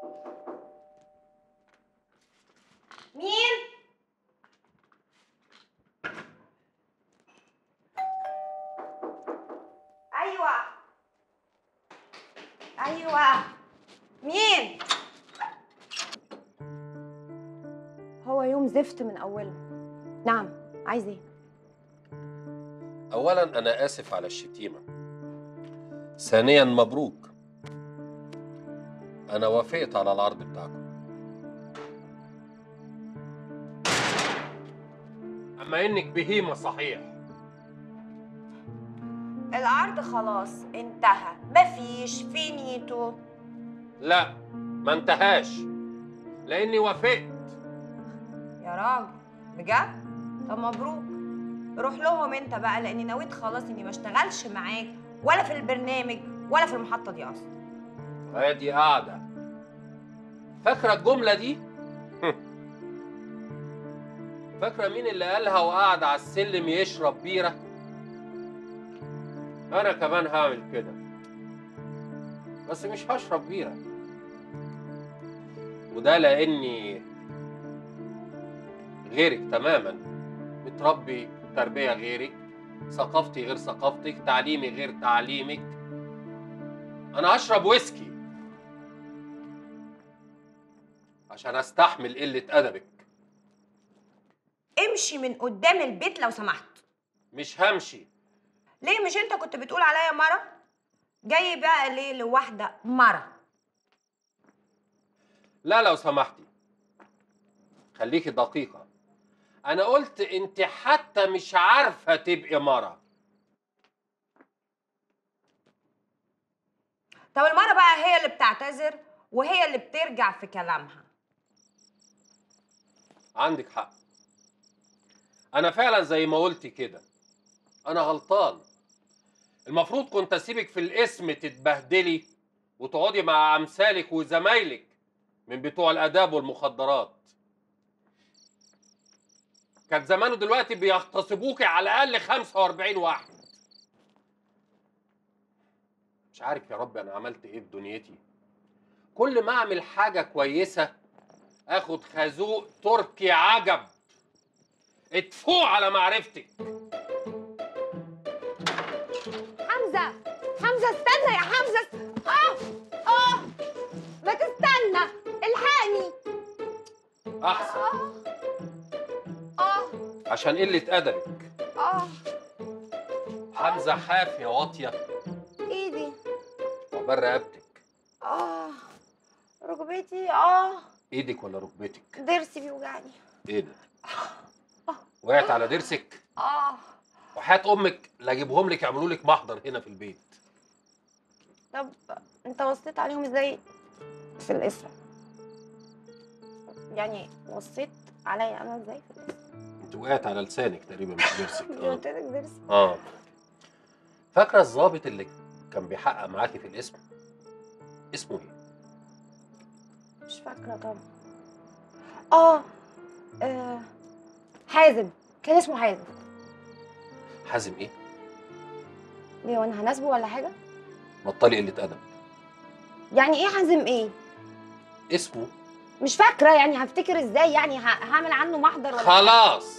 مين؟ ايوه ايوه مين؟ هو يوم زفت من اوله نعم عايز ايه؟ اولا انا اسف على الشتيمه ثانيا مبروك انا وافقت على العرض بتاعكم اما انك بهيمه صحيح العرض خلاص انتهى مفيش فينيتو لا ما انتهاش لاني وافقت يا راجل بجد؟ طب مبروك روح لهم انت بقى لاني نويت خلاص اني ما اشتغلش معاك ولا في البرنامج ولا في المحطه دي اصلا ادي قاعده فاكره الجمله دي فاكره مين اللي قالها وقعد على السلم يشرب بيره انا كمان هعمل كده بس مش هشرب بيره وده لاني غيرك تماما متربي تربيه غيرك ثقافتي غير ثقافتك تعليمي غير تعليمك انا اشرب ويسكي عشان استحمل قله ادبك امشي من قدام البيت لو سمحت مش همشي ليه مش انت كنت بتقول عليا مرة جاي بقى ليه لواحدة مرة لا لو سمحتي خليكي دقيقة أنا قلت أنت حتى مش عارفة تبقي مرة طب المرة بقى هي اللي بتعتذر وهي اللي بترجع في كلامها عندك حق أنا فعلا زي ما قلتي كده أنا غلطان المفروض كنت أسيبك في الاسم تتبهدلي وتقعدي مع أمثالك وزمايلك من بتوع الآداب والمخدرات كان زمانه دلوقتي بيغتصبوكي على الأقل 45 واحد مش عارف يا رب أنا عملت إيه في دنيتي كل ما أعمل حاجة كويسة آخد خازوق تركي عجب اتفوق على معرفتك حمزة حمزة استنى يا حمزة اه اه ما تستنى الحقني أحسن اه عشان قلة أدبك اه حمزة حاف يا واطية ايدي عقبال رقبتك اه ركبتي اه إيدك ولا ركبتك ضرسي بيوجعني إيه ده وقعت على ضرسك اه وحياة أمك لا أجيبهم لك يعملوا لك محضر هنا في البيت طب انت وصيت عليهم ازاي في الاسم يعني وصيت عليا انا ازاي في الاسم أنت وقعت على لسانك تقريبا مش ضرسك قلت آه. لك ضرسي آه فاكرة الضابط اللي كان بيحقق معاكي في الاسم اسمه إيه؟ مش فاكره طبعا اه آه، حازم كان اسمه حازم حازم إيه؟ ليه وانا هناسبه ولا حاجه بطلي قلة أدب يعني ايه حازم ايه اسمه مش فاكره يعني هفتكر ازاي يعني ه- هعمل عنه محضر ولا خلاص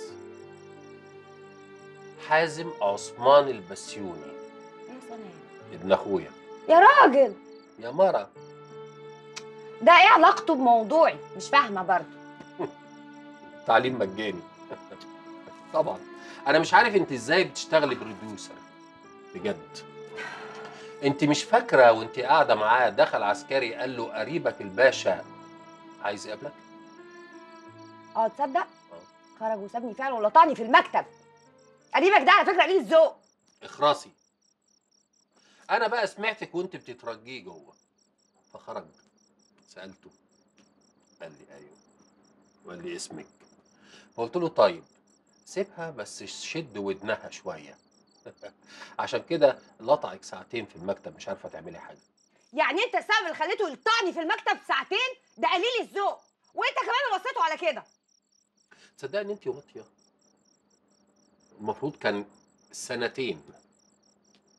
حازم عثمان البسيوني يا سلام ابن اخويا يا راجل يا مرة ده ايه علاقته بموضوعي مش فاهمه برضه تعليم مجاني طبعا انا مش عارف انت ازاي بتشتغلي بروديوسر بجد انت مش فاكره وانت قاعده معاه دخل عسكري قال له قريبك الباشا عايز يقابلك اه تصدق خرج وسابني فعلا ولطعني في المكتب قريبك ده على فكره قليل الذوق اخرسي انا بقى سمعتك وانت بتترجيه جوه فخرج سالته قال لي ايوه وقال لي اسمك فقلت له طيب سيبها بس شد ودنها شويه عشان كده لطعك ساعتين في المكتب مش عارفه تعملي حاجه يعني انت السبب اللي خليته يلطعني في المكتب ساعتين ده قليل الذوق وانت كمان اللي وصيته على كده تصدقني ان انت واطيه المفروض كان سنتين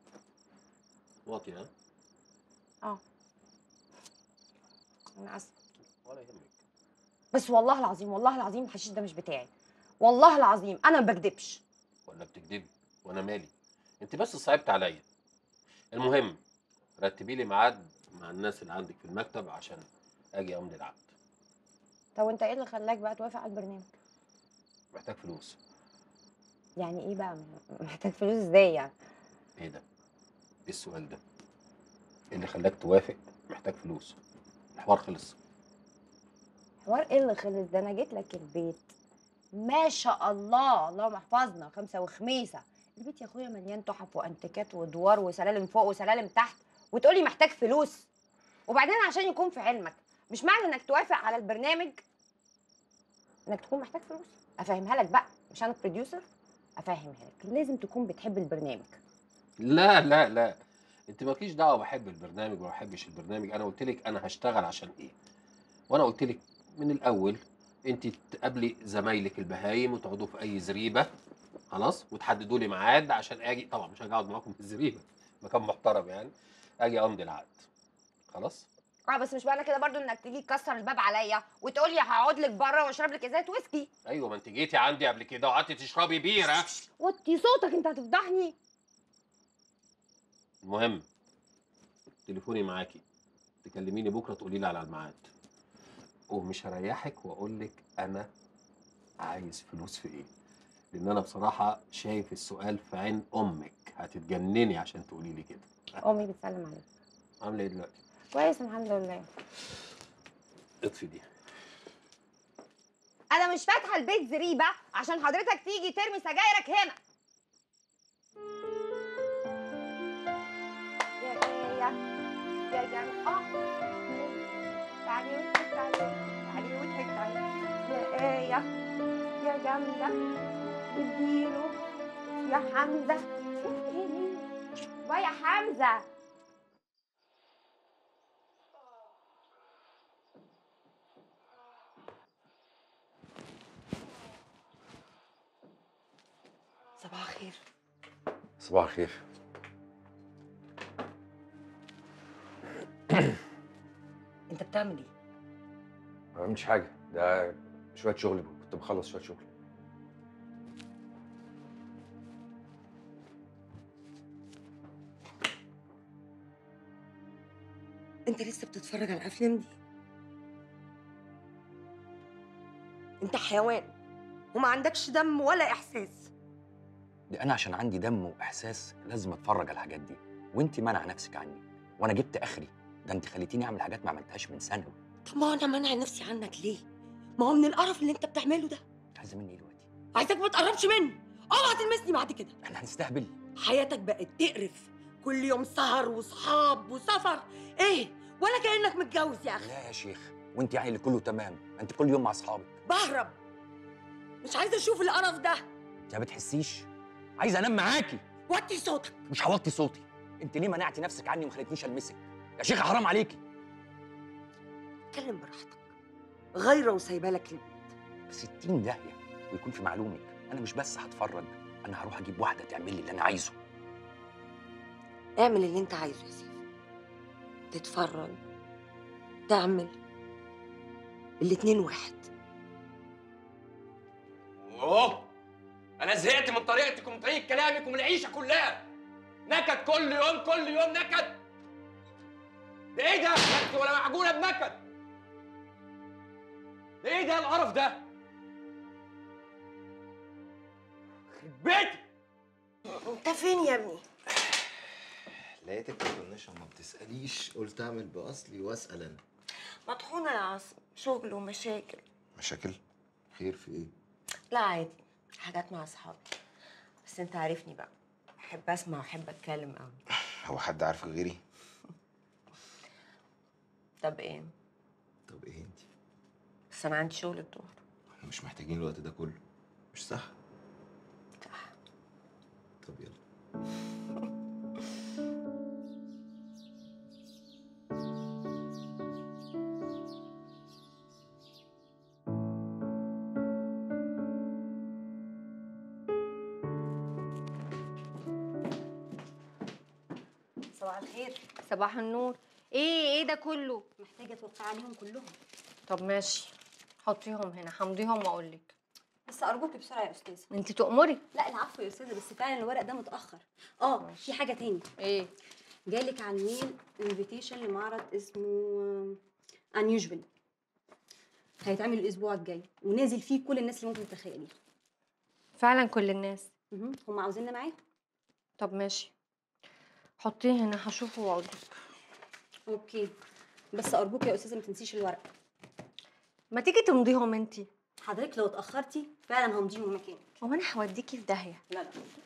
واطيه ها؟ انا اسفه ولا يهمك بس والله العظيم والله العظيم الحشيش ده مش بتاعي والله العظيم انا ما بكدبش ولا بتكدبي وانا مالي انت بس صعبت عليا المهم رتبي لي ميعاد مع الناس اللي عندك في المكتب عشان اجي امضي العقد طب وانت ايه اللي خلاك بقى توافق على البرنامج محتاج فلوس يعني ايه بقى محتاج فلوس ازاي يعني ايه ده ايه السؤال ده ايه اللي خلاك توافق محتاج فلوس الحوار خلص حوار ايه اللي خلص ده انا جيت لك البيت ما شاء الله اللهم احفظنا خمسه وخميسه البيت يا اخويا مليان تحف وانتيكات وادوار وسلالم فوق وسلالم تحت وتقولي محتاج فلوس وبعدين عشان يكون في علمك مش معنى انك توافق على البرنامج انك تكون محتاج فلوس افهمها لك بقى مش انا بروديوسر افهمها لك لازم تكون بتحب البرنامج لا لا لا انت مالكيش دعوه بحب البرنامج ولا بحبش البرنامج انا قلت لك انا هشتغل عشان ايه وانا قلت لك من الاول انت تقابلي زمايلك البهايم وتقعدوا في اي زريبه خلاص وتحددوا لي ميعاد عشان اجي طبعا مش هاجي اقعد معاكم في الزريبه مكان محترم يعني اجي امضي العقد خلاص اه بس مش معنى كده برضو انك تيجي تكسر الباب عليا وتقولي هقعد لك بره واشرب لك ازازه ويسكي ايوه ما انت جيتي عندي قبل كده وقعدتي تشربي بيره وطي صوتك انت هتفضحني المهم تليفوني معاكي تكلميني بكره تقولي لي على الميعاد ومش هريحك واقول لك انا عايز فلوس في ايه لان انا بصراحه شايف السؤال في عين امك هتتجنني عشان تقولي لي كده امي بتسلم عليك عامله ايه دلوقتي كويس الحمد لله اطفي دي انا مش فاتحه البيت زريبه عشان حضرتك تيجي ترمي سجايرك هنا يا يا يا يا اه تعالي وضحك تعالي تعالي وضحك تعالي يا ايه يا جامده اديله يا حمزه اديله ويا حمزه صباح الخير صباح الخير انت بتعمل ايه ما بعملش حاجه ده شويه شغل كنت بخلص شويه شغل انت لسه بتتفرج على الافلام دي انت حيوان وما عندكش دم ولا احساس دي انا عشان عندي دم واحساس لازم اتفرج على الحاجات دي وانت منع نفسك عني وانا جبت اخري ده انت خليتيني اعمل حاجات ما عملتهاش من سنه طب ما انا منع نفسي عنك ليه ما هو من القرف اللي انت بتعمله ده عايزه مني ايه دلوقتي عايزك ما تقربش مني اوعى تلمسني بعد كده احنا هنستهبل حياتك بقت تقرف كل يوم سهر وصحاب وسفر ايه ولا كانك متجوز يا اخي لا يا شيخ وانت يعني اللي كله تمام انت كل يوم مع اصحابك بهرب مش عايزه اشوف القرف ده انت ما بتحسيش عايز انام معاكي وطي صوتك مش هوطي صوتي انت ليه منعتي نفسك عني وما خليتنيش المسك يا شيخ حرام عليكي اتكلم براحتك غيره وسايبه لك البيت ب 60 داهيه ويكون في معلومك انا مش بس هتفرج انا هروح اجيب واحده تعمل لي اللي انا عايزه اعمل اللي انت عايزه يا سيف تتفرج تعمل الاتنين واحد اوه انا زهقت من طريقتكم وطريقه كلامك ومن العيشه كلها نكد كل يوم كل يوم نكد ده ايه ده نكد ولا معجونه بنكد ده ايه ده القرف ده يخرب بيتي انت فين يا ابني لقيتك بتطنشها ما بتسأليش قلت أعمل بأصلي وأسأل أنا مطحونه يا عاصم شغل ومشاكل مشاكل خير في إيه؟ لا عادي حاجات مع اصحابي بس انت عارفني بقى احب اسمع واحب اتكلم قوي هو حد عارفك غيري؟ طب ايه طب إيه أنت؟ بس انا عندي شغل الظهر إحنا مش محتاجين الوقت ده كله مش صح؟ صح طب يلا صباح الخير صباح النور ايه ايه ده كله محتاجه توقع عليهم كلهم طب ماشي حطيهم هنا همضيهم واقول لك بس ارجوكي بسرعه يا استاذه انت تؤمري لا العفو يا استاذه بس فعلا الورق ده متاخر اه في حاجه تاني ايه جالك على الميل انفيتيشن لمعرض اسمه انيوجوال هيتعمل الاسبوع الجاي ونازل فيه كل الناس اللي ممكن تتخيليها فعلا كل الناس مهم. هم عاوزيننا معاهم طب ماشي حطيه هنا هشوفه واقول لك اوكي بس ارجوك يا استاذه ما تنسيش الورق ما تيجي تمضيهم انت حضرتك لو اتاخرتي فعلا همضيهم مكانك هو انا هوديكي في داهيه لا لا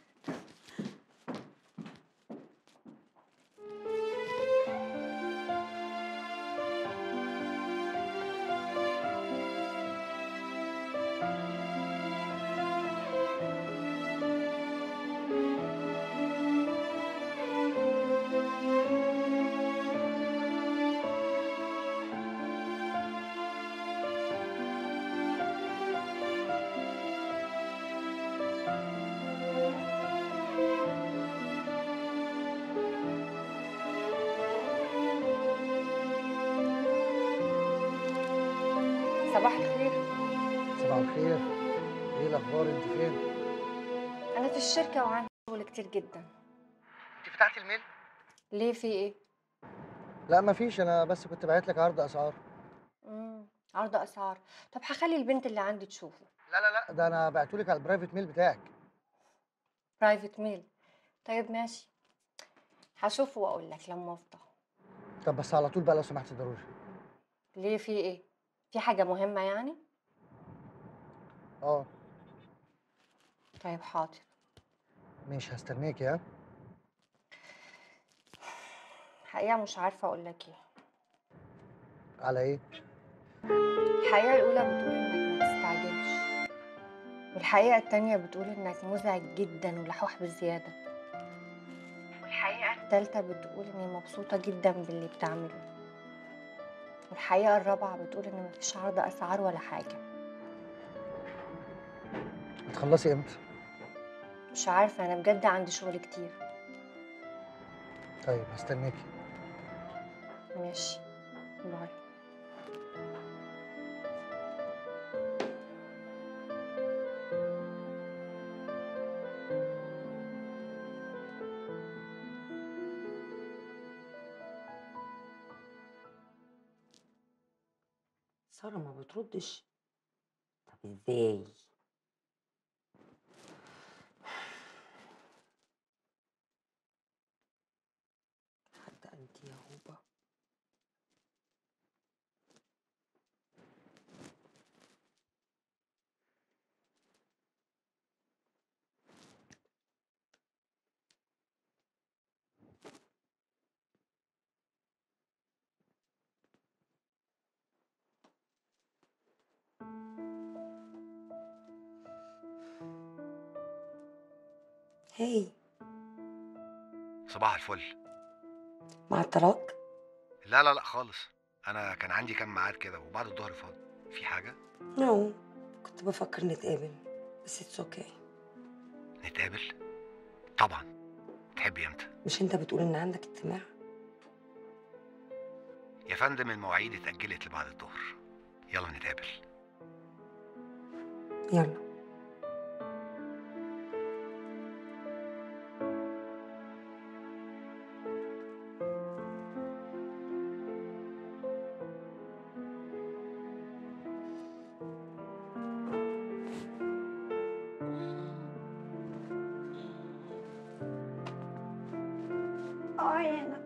صباح الخير صباح الخير ايه الاخبار انت فين انا في الشركه وعندي شغل كتير جدا انت فتحتي الميل ليه في ايه لا مفيش انا بس كنت باعت لك عرض اسعار امم عرض اسعار طب هخلي البنت اللي عندي تشوفه لا لا لا ده انا بعته لك على البرايفت ميل بتاعك برايفت ميل طيب ماشي هشوفه واقول لك لما افضى طب بس على طول بقى لو سمحت ضروري ليه في ايه في حاجه مهمه يعني اه طيب حاضر مش هستناك يا الحقيقه مش عارفه اقول لك ايه على ايه الحقيقه الاولى بتقول انك ما تستعجلش والحقيقه التانية بتقول انك مزعج جدا ولحوح بزياده والحقيقه التالتة بتقول اني مبسوطه جدا باللي بتعمله والحقيقه الرابعه بتقول ان مفيش عرض اسعار ولا حاجه هتخلصي امتى مش عارفه انا بجد عندي شغل كتير طيب هستناكي ماشي باي سارة ما بتردش طب ازاي حتى انت يا هوبا هاي صباح الفل مع الطلاق لا لا لا خالص انا كان عندي كام ميعاد كده وبعد الظهر فاضي في حاجه نو كنت بفكر نتقابل بس اتس اوكي نتقابل طبعا تحبي امتى مش انت بتقول ان عندك اجتماع يا فندم المواعيد اتاجلت لبعد الظهر يلا نتقابل يلا اه يا انا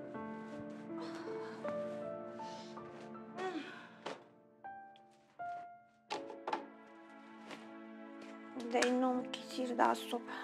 ده إيه النوم كتير ده على الصبح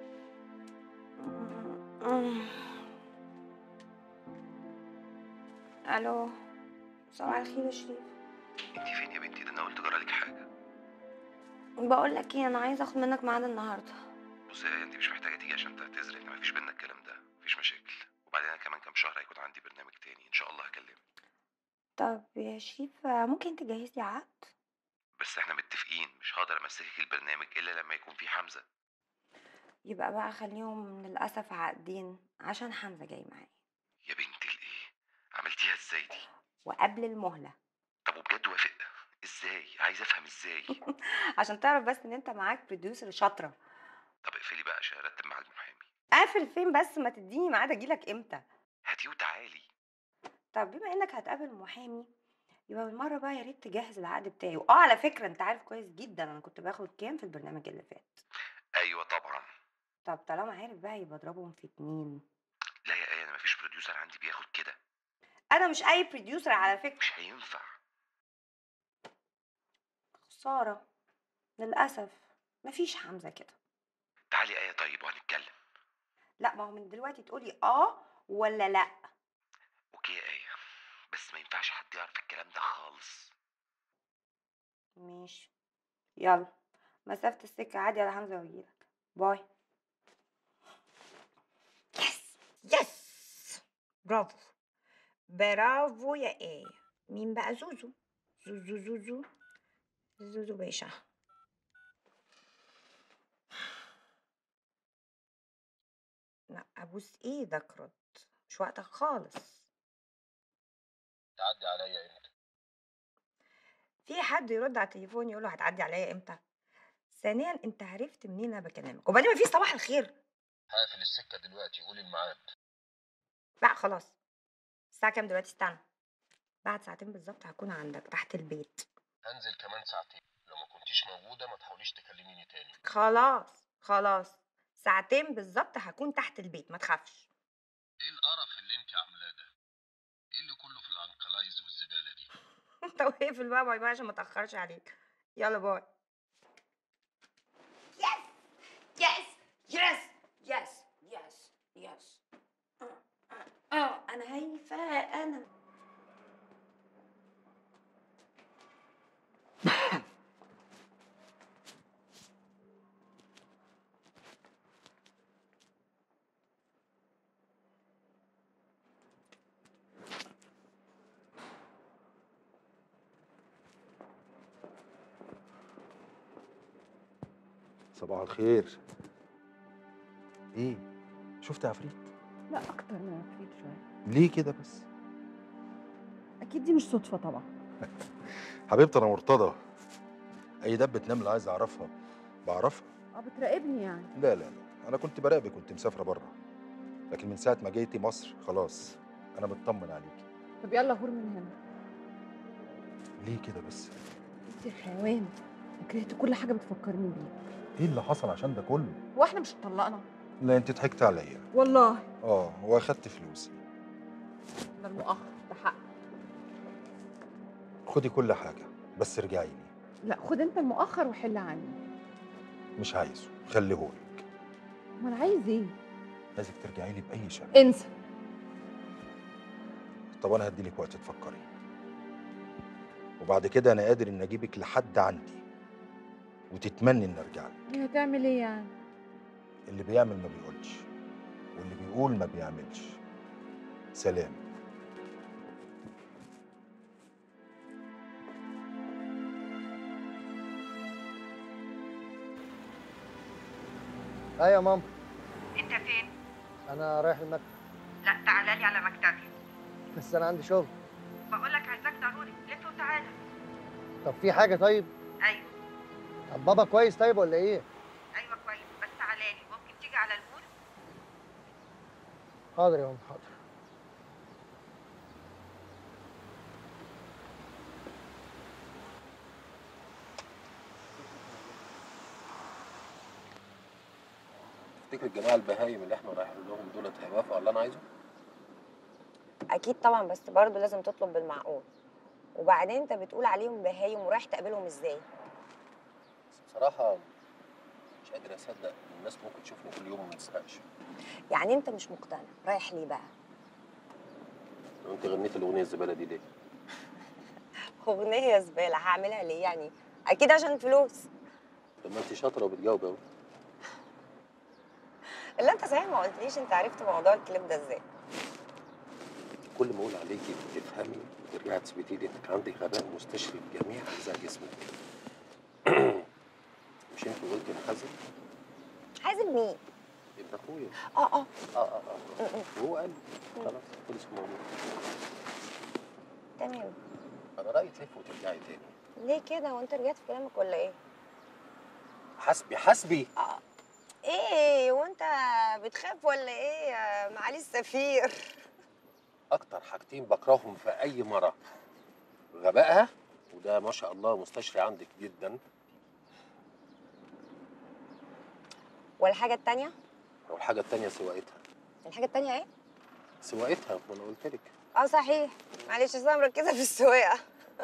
الو صباح الخير يا شريف انت فين يا بنتي ده انا قلت جرالك حاجه بقول لك ايه انا عايزه اخد منك ميعاد النهارده بصي يا انت مش محتاجه تيجي عشان تعتذري ان مفيش بينا الكلام ده مفيش مشاكل وبعدين انا كمان كام شهر هيكون عندي برنامج تاني ان شاء الله هكلمك طب يا شريف ممكن تجهز لي عقد بس احنا متفقين مش هقدر امسكك البرنامج الا لما يكون في حمزه يبقى بقى خليهم للاسف عقدين عشان حمزه جاي معايا يا بنت الايه عملتيها ازاي دي وقبل المهله طب وبجد وافق ازاي عايز افهم ازاي عشان تعرف بس ان انت معاك بروديوسر شاطره طب اقفلي بقى عشان ارتب مع المحامي قافل فين بس ما تديني ميعاد اجيلك امتى هاتيه وتعالي طب بما انك هتقابل محامي يبقى بالمره بقى يا ريت تجهز العقد بتاعي اه على فكره انت عارف كويس جدا انا كنت باخد كام في البرنامج اللي فات ايوه طبعا طب طالما عارف بقى يبقى اضربهم في اتنين لا يا ايه انا مفيش بروديوسر عندي بياخد كده انا مش اي بروديوسر على فكره مش هينفع خساره للاسف مفيش حمزه كده تعالي ايه طيب وهنتكلم لا ما هو من دلوقتي تقولي اه ولا لا اوكي يا ايه بس ما ينفعش حد يعرف الكلام ده خالص ماشي يلا مسافة السكة عادي على حمزة واجيلك باي يس يس برافو برافو يا ايه مين بقى زوزو زوزو زوزو زوزو باشا لا ابوس ايدك رد مش وقتك خالص تعدي عليا امتى في حد يرد على التليفون يقول له هتعدي عليا امتى ثانيا انت عرفت منين انا بكلمك وبعدين مفيش صباح الخير هقفل السكه دلوقتي قولي الميعاد لا خلاص الساعه كام دلوقتي استنى بعد ساعتين بالظبط هكون عندك تحت البيت هنزل كمان ساعتين لو ما كنتيش موجوده ما تحاوليش تكلميني تاني خلاص خلاص ساعتين بالظبط هكون تحت البيت ما تخافش ايه القرف اللي انت عاملاه ده ايه اللي كله في الانكلايز والزباله دي انت واقف بقى باي باي عشان ما اتاخرش عليك يلا باي يس يس يس يس يس يس اه انا هايفه انا صباح الخير ايه شفت عفريت لا اكتر من عفريت شويه ليه كده بس اكيد دي مش صدفه طبعا حبيبتي انا مرتضى اي دبة نملة عايز اعرفها بعرفها اه بتراقبني يعني لا لا لا انا كنت براقبك كنت مسافره بره لكن من ساعه ما جيتي مصر خلاص انا مطمن عليكي طب يلا هور من هنا ليه كده بس انت يا حيوان وكرهت كل حاجه بتفكرني بيك ايه اللي حصل عشان ده كله هو احنا مش اتطلقنا لا انت ضحكت عليا والله اه واخدت فلوسي ده المؤخر ده حق خدي كل حاجه بس ارجعي لي لا خد انت المؤخر وحل عني مش عايزه خليهولك ما انا عايز ايه عايزك ترجعي لي باي شكل انسى طب انا هديلك وقت تفكري وبعد كده انا قادر ان اجيبك لحد عندي وتتمني ان ارجع لك هتعمل ايه يعني اللي بيعمل ما بيقولش واللي بيقول ما بيعملش سلام ايوه يا ماما انت فين انا رايح المكتب لا تعالى لي على مكتبي بس انا عندي شغل بقول لك عايزاك ضروري لف وتعالى طب في حاجه طيب ايوه طب بابا كويس طيب ولا ايه ايوه كويس بس تعالى لي ممكن تيجي على المول حاضر يا ماما حاضر تفتكر الجماعه البهايم اللي احنا رايحين لهم دولت هيوافقوا على اللي انا عايزه اكيد طبعا بس برضه لازم تطلب بالمعقول وبعدين انت بتقول عليهم بهايم ورايح تقابلهم ازاي بس بصراحه مش قادر اصدق ان الناس ممكن تشوفني كل يوم وما تسرقش يعني انت مش مقتنع رايح ليه بقى لو انت غنيت الاغنيه الزباله دي ليه اغنيه زباله هعملها ليه يعني اكيد عشان فلوس طب ما انت شاطره وبتجاوب اهو الا انت صحيح ما قلتليش انت عرفت موضوع الكليب ده ازاي كل ما اقول عليكي بتفهمي وترجعي تثبتي لي انك عندك غباء مستشري بجميع اجزاء جسمك مش انت قلتي لحازم حازم مين ابن اخويا اه اه اه اه اه وهو قال لي خلاص خلص الموضوع تمام انا رايي تلف وترجعي تاني ليه كده وانت رجعت في كلامك ولا ايه حسبي حسبي ايه وانت بتخاف ولا ايه يا معالي السفير اكتر حاجتين بكرههم في اي مرة غبائها وده ما شاء الله مستشري عندك جدا والحاجه التانية والحاجة التانية سواقتها الحاجه التانية ايه سواقتها ما انا قلت لك اه صحيح معلش اصل انا مركزه في السواقه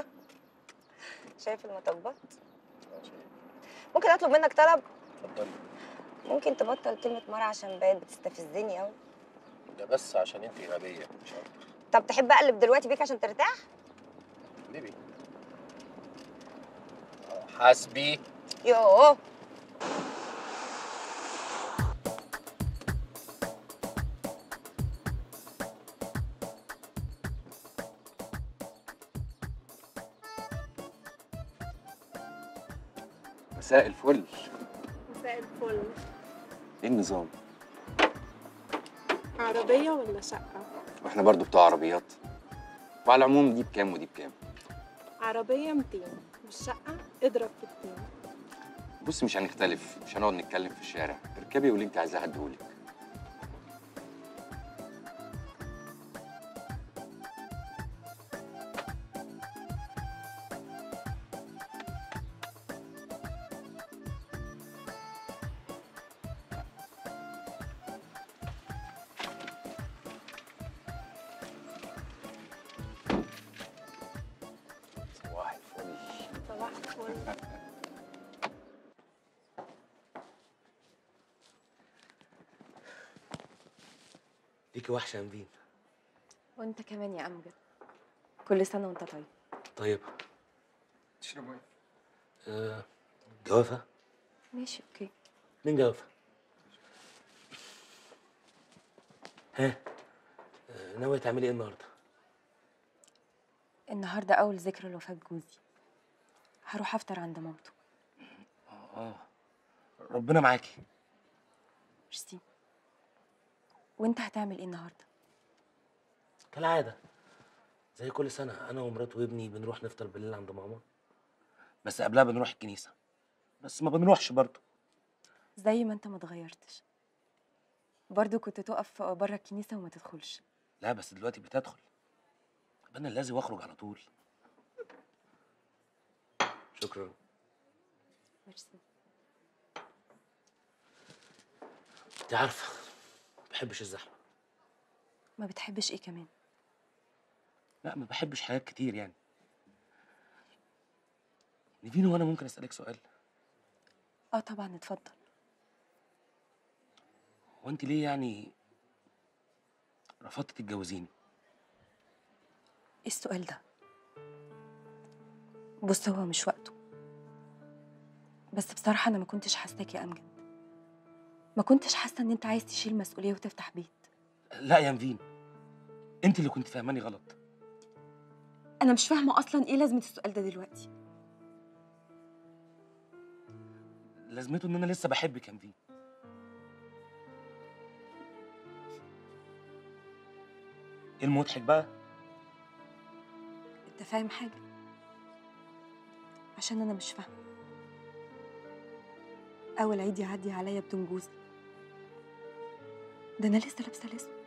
شايف المطبات ممكن اطلب منك طلب اتفضلي ممكن تبطل كلمه مره عشان بقت بتستفزني قوي ده بس عشان انت غبية مش اكتر طب تحب اقلب دلوقتي بيك عشان ترتاح ليبي حسبي يوه مساء الفل مساء الفل ايه النظام عربية ولا شقة؟ واحنا برضو بتوع عربيات وعلى العموم دي بكام ودي بكام عربية 200 والشقة اضرب في اتنين بص مش هنختلف مش هنقعد نتكلم في الشارع اركبي واللي انت عايزاه هديهولك صباح الفل صباح الفل ليكي وحشة يا نبيل وانت كمان يا امجد كل سنه وانت طيب طيب تشربوا ايه؟ آه جوافة ماشي اوكي اتنين جوافة ها آه، ناوية تعملي ايه النهاردة؟ النهارده اول ذكرى لوفاه جوزي هروح افطر عند مامته اه ربنا معاكي ميرسي وانت هتعمل ايه النهارده كالعادة زي كل سنة أنا ومراتي وابني بنروح نفطر بالليل عند ماما بس قبلها بنروح الكنيسة بس ما بنروحش برضه زي ما انت ما اتغيرتش برضو كنت تقف بره الكنيسه وما تدخلش لا بس دلوقتي بتدخل أنا لازم أخرج على طول شكرا ميرسي أنت عارفة ما بحبش الزحمة ما بتحبش ايه كمان لا ما بحبش حاجات كتير يعني نيفين وانا ممكن اسالك سؤال اه طبعا اتفضل هو انت ليه يعني رفضت تتجوزيني ايه السؤال ده بص هو مش وقته بس بصراحه انا ما كنتش حاساك يا امجد ما كنتش حاسه ان انت عايز تشيل مسؤوليه وتفتح بيت لا يا نيفين انت اللي كنت فاهماني غلط انا مش فاهمه اصلا ايه لازمه السؤال ده دلوقتي لازمته ان انا لسه بحبك يا نيفين ايه المضحك بقى انت فاهم حاجه عشان انا مش فاهمه اول عيد يعدي عليا بدون جوزي ده انا لسه لابسه الاسود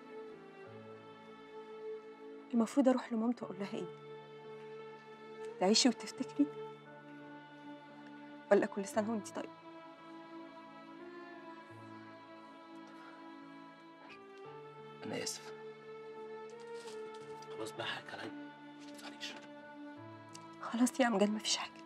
المفروض اروح لمامته واقول لها ايه تعيشي وتفتكري ولا كل سنه وانت طيبه انا اسف خلاص بقى حقك عليا معلش خلاص يا امجد مفيش حاجه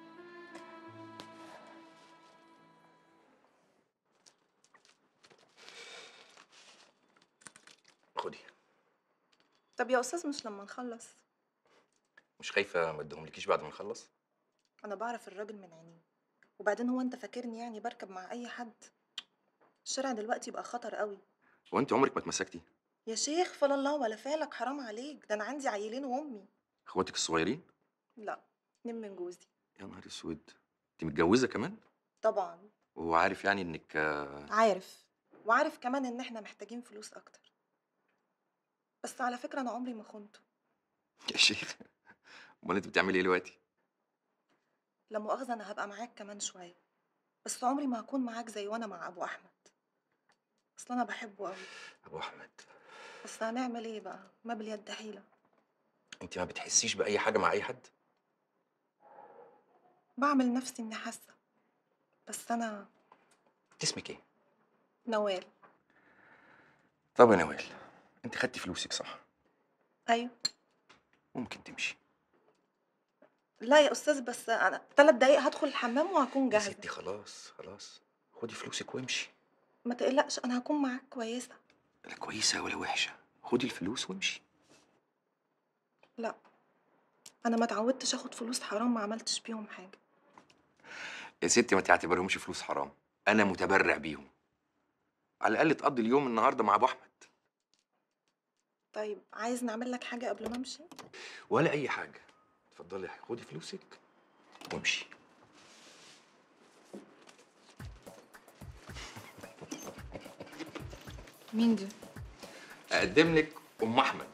خدي طب يا أستاذ مش لما نخلص مش خايفه ما اديهملكيش بعد ما نخلص أنا بعرف الراجل من عينيه وبعدين هو أنت فاكرني يعني بركب مع أي حد الشارع دلوقتي بقى خطر قوي هو انت عمرك ما اتمسكتي يا شيخ فلا الله ولا فالك حرام عليك ده أنا عندي عيلين وأمي اخواتك الصغيرين لا اتنين من جوزي يا نهار اسود انت متجوزه كمان طبعا وهو عارف يعني انك آه، عارف وعارف كمان إن إحنا محتاجين فلوس أكتر بس على فكرة أنا عمري ما خنته يا شيخ امال انت بتعملي ايه دلوقتي لا مؤاخذة أنا هبقى معاك كمان شوية بس عمري ما هكون معاك زي وأنا مع أبو أحمد أصل أنا بحبه أوي ابو احمد بس هنعمل إيه بقى ما باليد حيلة انت ما بتحسيش باي حاجه مع اي حد بعمل نفسي إني حاسة بس أنا انت اسمك ايه نوال طب يا نوال انت خدتي فلوسك صح أيوة ممكن تمشي لا يا أستاذ بس أنا ثلاث دقايق هدخل الحمام وهكون يا جاهزة ستي خلاص خلاص خدي فلوسك وامشي ما تقلقش أنا هكون معاك كويسة لا كويسه ولا وحشه خدي الفلوس وامشي لا أنا ما اتعودتش آخد فلوس حرام ما عملتش بيهم حاجة يا ستي ما تعتبرهمش فلوس حرام انا متبرع بيهم على الاقل تقضي اليوم النهارده مع ابو احمد طيب عايز نعمل لك حاجة قبل ما أمشي ولا اي حاجه اتفضلي خدي فلوسك وامشي مين دي؟ اقدم لك ام احمد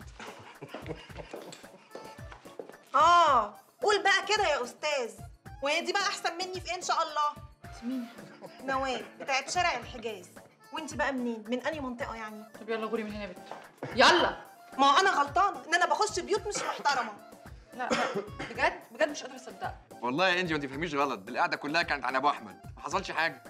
آه قول بقى كده يا أستاذ وهي دي بقى أحسن مني في إيه إن شاء الله مين؟ نوال بتاعت شارع الحجاز وانت بقى منين؟ من أنهي منطقة يعني؟ طب يلا غوري من هنا يا بنت يلا ما هو أنا غلطانة إن أنا بخش بيوت مش محترمة لا لا بجد بجد مش قادره اصدقك والله يا انجي ما تفهميش غلط دي القعده كلها كانت عن ابو احمد ما حصلش حاجه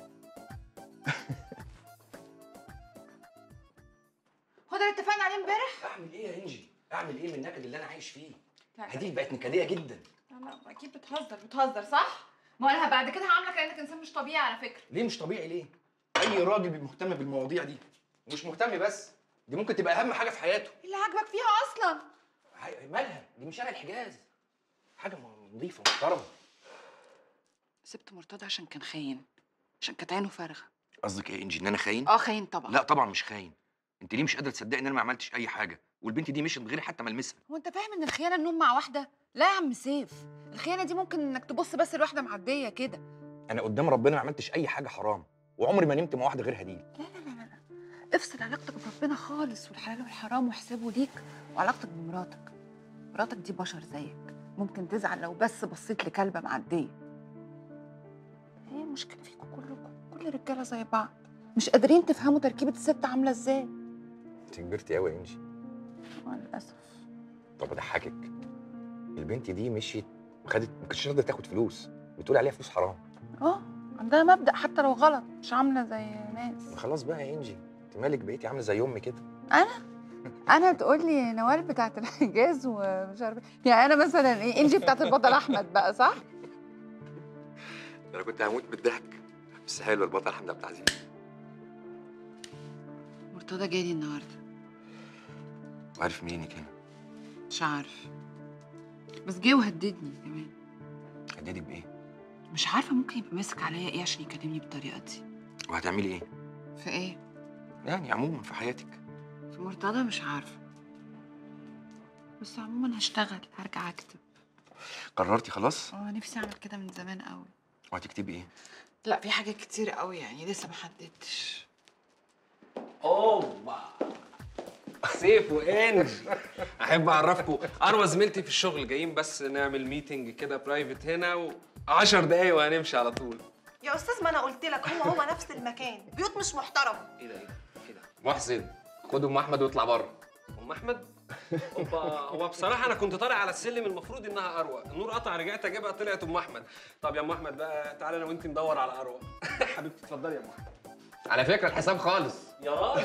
هو ده اللي اتفقنا عليه امبارح؟ اعمل ايه يا انجي اعمل ايه من النكد اللي انا عايش فيه لا، هديك بقت نكديه جدا لا لا اكيد بتهزر بتهزر صح؟ ما انا بعد كده هعاملك كانك انسان مش طبيعي على فكره ليه مش طبيعي ليه اي راجل بيبقى مهتم بالمواضيع دي ومش مهتم بس دي ممكن تبقى اهم حاجه في حياته اللي عاجبك فيها اصلا هاي- مالها دي مش انا الحجاز حاجه م- نظيفه محترمه سبت مرتضى عشان كان خاين عشان كانت عينه فارغه قصدك ايه يا انجي ان انا خاين اه خاين طبعا لا طبعا مش خاين انت ليه مش قادره تصدقي ان انا ما عملتش اي حاجه والبنت دي مشيت من غير حتى ما المسها هو انت فاهم ان الخيانه النوم مع واحده لا يا عم سيف الخيانه دي ممكن انك تبص بس لواحده معديه كده انا قدام ربنا ما عملتش اي حاجه حرام وعمري ما نمت مع واحده غير هديل افصل علاقتك بربنا خالص والحلال والحرام واحسبه ليك وعلاقتك بمراتك مراتك دي بشر زيك ممكن تزعل لو بس بصيت لكلبه معديه هي المشكله فيكم كلكم كل الرجاله زي بعض مش قادرين تفهموا تركيبه الست عامله ازاي انت كبرتي قوي يا انجي آه، للاسف طب اضحكك البنت دي مشيت وخدت ما كانتش راضيه تاخد فلوس بتقول عليها فلوس حرام اه عندها مبدا حتى لو غلط مش عامله زي ناس ما خلاص بقى يا انجي انت مالك بقيتي عامله زي امي كده انا انا تقول لي نوال بتاعت الحجاز ومش عارفه يعني انا مثلا ايه انجي بتاعت البطل احمد بقى صح انا كنت هموت بالضحك بس حلو البطل حمد عبد العزيز مرتضى جالي النهارده وعارف منينك هنا مش عارف بس جه وهددني كمان هددك بايه مش عارفه ممكن يبقى ماسك عليا ايه عشان يكلمني بالطريقه دي وهتعملي ايه في ايه يعني عموما في حياتك في مرتضى مش عارفه بس عموما هشتغل هرجع اكتب قررتي خلاص اه نفسي اعمل كده من زمان قوي وهتكتبي ايه لا في حاجات كتير قوي يعني لسه ما حددتش اوبا سيف وانجي احب اعرفكم اروى زميلتي في الشغل جايين بس نعمل ميتنج كده برايفت هنا و10 دقايق وهنمشي على طول يا أستاذ ما أنا قلت لك هو هو نفس المكان بيوت مش محترمة ايه ده ايه ده ايه ده محسن خد ام احمد واطلع بره ام احمد اوبا هو بصراحه انا كنت طالع على السلم المفروض انها اروى النور قطع رجعت اجيبها طلعت ام احمد طب يا ام احمد بقى تعالى انا وانت ندور على اروى حبيبتي اتفضلي يا ام احمد على فكره الحساب خالص يا راجل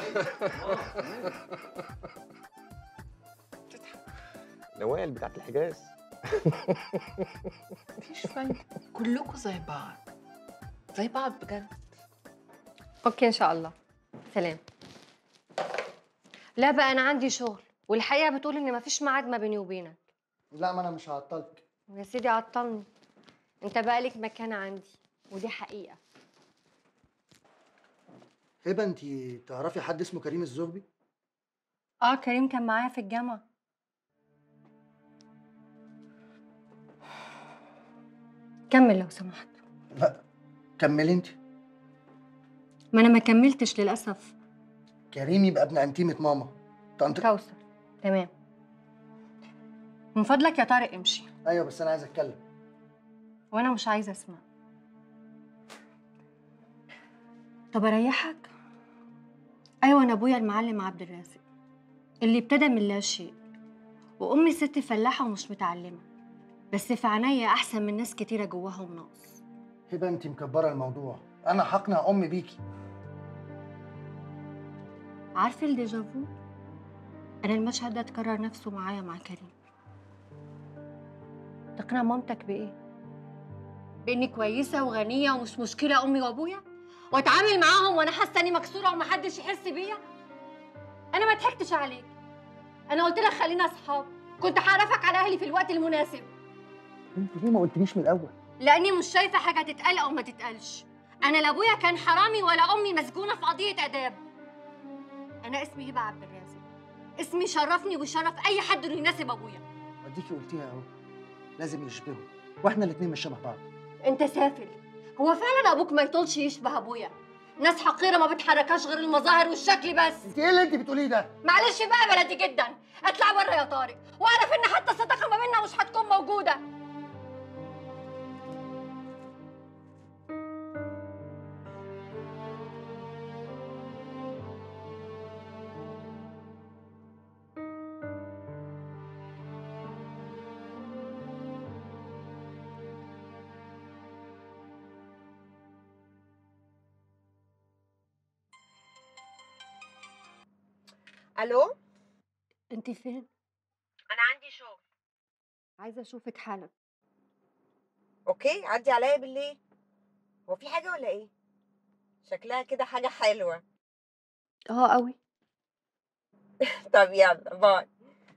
نوال بتاعت الحجاز مفيش فايده كلكم زي بعض زي بعض بجد اوكي ان شاء الله سلام لا بقى انا عندي شغل والحقيقه بتقول ان مفيش ميعاد ما بيني وبينك لا ما انا مش هعطلك يا سيدي عطلني انت بقى ليك مكان عندي ودي حقيقه هبه انت تعرفي حد اسمه كريم الزغبي اه كريم كان معايا في الجامعه كمل لو سمحت لا كملي انت ما انا ما كملتش للاسف كريم يبقى ابن انتيمه ماما طنط كوثر تمام من فضلك يا طارق امشي ايوه بس انا عايز اتكلم وانا مش عايزه اسمع طب اريحك ايوه انا ابويا المعلم عبد الرازق اللي ابتدى من لا شيء وامي ست فلاحه ومش متعلمه بس في عينيا احسن من ناس كتيره جواهم نقص هبه انت مكبره الموضوع انا هقنع امي بيكي عارفه الديجافو انا المشهد ده اتكرر نفسه معايا مع كريم تقنع مامتك بايه باني كويسه وغنيه ومش مشكله امي وابويا واتعامل معاهم وانا حاسه اني مكسوره ومحدش يحس بيا انا ما ضحكتش عليك انا قلت لك خلينا اصحاب كنت هعرفك على اهلي في الوقت المناسب انت ليه ما قلتليش من الاول لاني مش شايفه حاجه تتقال او ما تتقالش انا لا ابويا كان حرامي ولا امي مسجونه في قضيه اداب انا اسمي هبه عبد الرازق اسمي شرفني ويشرف اي حد انه يناسب ابويا وديكي قلتيها اهو لازم يشبهوا واحنا الاتنين مش شبه بعض انت سافل هو فعلا ابوك ما يطولش يشبه ابويا ناس حقيره ما بتحركهاش غير المظاهر والشكل بس انت ايه اللي انت بتقوليه ده معلش بقى بلدي جدا اطلع بره يا طارق واعرف ان حتى الصداقه ما بيننا مش هتكون موجوده الو انت فين انا عندي شغل عايزه اشوفك حالا اوكي عدي عليا بالليل هو في حاجه ولا ايه شكلها كده حاجه حلوه اه قوي طب يلا باي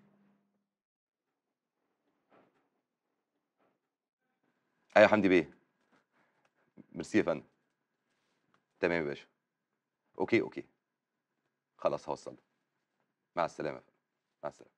ايوه يا حمدي بيه ميرسي يا فندم تمام يا باشا اوكي اوكي خلاص هوصل مع السلامه يا فندم مع السلامه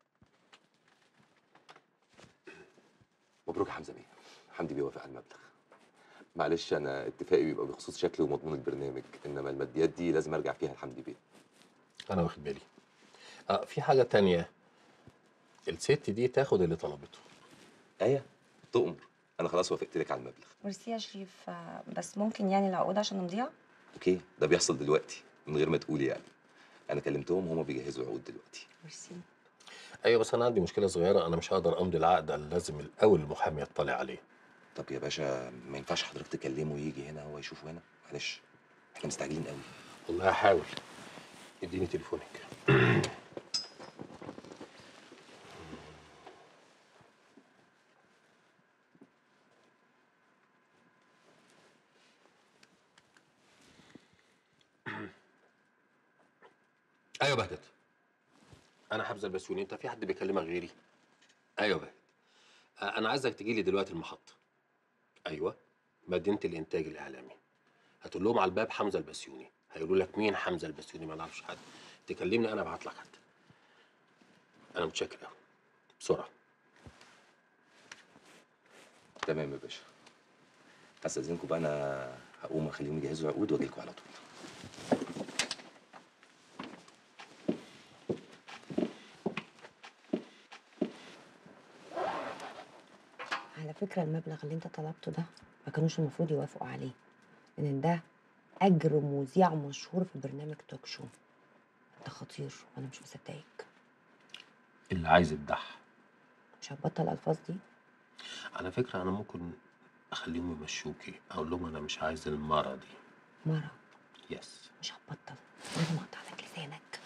مبروك يا حمزه بيه حمدي بيه وافق على المبلغ معلش انا اتفاقي بيبقى بخصوص شكل ومضمون البرنامج انما الماديات دي لازم ارجع فيها لحمدي بيه انا واخد بالي اه في حاجه تانية الست دي تاخد اللي طلبته ايه تؤمر انا خلاص وافقت لك على المبلغ ميرسي يا شريف آه، بس ممكن يعني العقود عشان نمضيها اوكي ده بيحصل دلوقتي من غير ما تقولي يعني انا كلمتهم هما بيجهزوا العقود دلوقتي ميرسي ايوه بس انا عندي مشكله صغيره انا مش هقدر امضي العقد لازم الاول المحامي يطلع عليه طب يا باشا ما ينفعش حضرتك تكلمه ويجي هنا هو يشوفه هنا معلش احنا مستعجلين قوي والله هحاول اديني تليفونك ايوه بهجت انا حمزه البسيوني انت في حد بيكلمك غيري ايوه بهجت آه، انا عايزك تجي لي دلوقتي المحطه ايوه مدينه الانتاج الاعلامي هتقول لهم على الباب حمزه البسيوني هيقولوا لك مين حمزه البسيوني ما نعرفش حد تكلمني انا ابعت لك حد انا متشكر قوي بسرعه تمام يا باشا هستاذنكم بقى انا هقوم اخليهم يجهزوا العقود واجي لكم على طول على فكره المبلغ اللي انت طلبته ده ما كانوش المفروض يوافقوا عليه لان ده اجر مذيع مشهور في برنامج توك شو انت خطير وانا مش مصدقك اللي عايز يدح مش هتبطل الالفاظ دي على فكره انا ممكن اخليهم يمشوكي اقول لهم انا مش عايز المره دي مره يس مش هتبطل لازم اقطع لك لسانك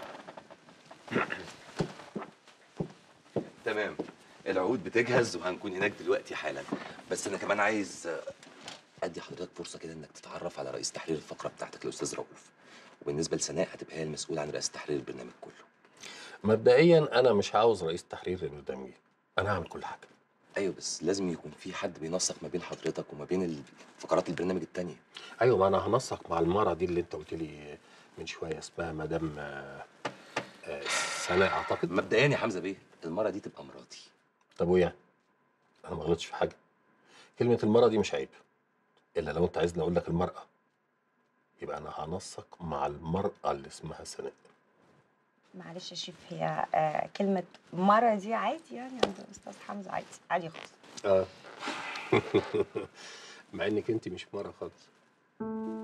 تمام العقود بتجهز وهنكون هناك دلوقتي حالا بس انا كمان عايز آه، ادي حضرتك فرصه كده انك تتعرف على رئيس تحرير الفقره بتاعتك الاستاذ رؤوف وبالنسبه لسناء هتبقى هي المسؤوله عن رئاسه تحرير البرنامج كله مبدئيا انا مش عاوز رئيس تحرير لبرنامجي انا هعمل كل حاجه ايوه بس لازم يكون في حد بينسق ما بين حضرتك وما بين ال- فقرات البرنامج التانية ايوه ما انا هنسق مع المره دي اللي انت قلت لي من شويه اسمها مدام آه، آه، سناء اعتقد مبدئيا يا حمزه بيه المره دي تبقى مراتي طب ويا انا ما غلطتش في حاجه كلمه المره دي مش عيب الا لو انت عايزني اقول لك المراه يبقى انا هنسق مع المراه اللي اسمها سناء معلش يا شيف هي آه كلمة مرة دي عادي يعني عند الأستاذ حمزة عادي عادي خالص اه مع انك انت مش مره خالص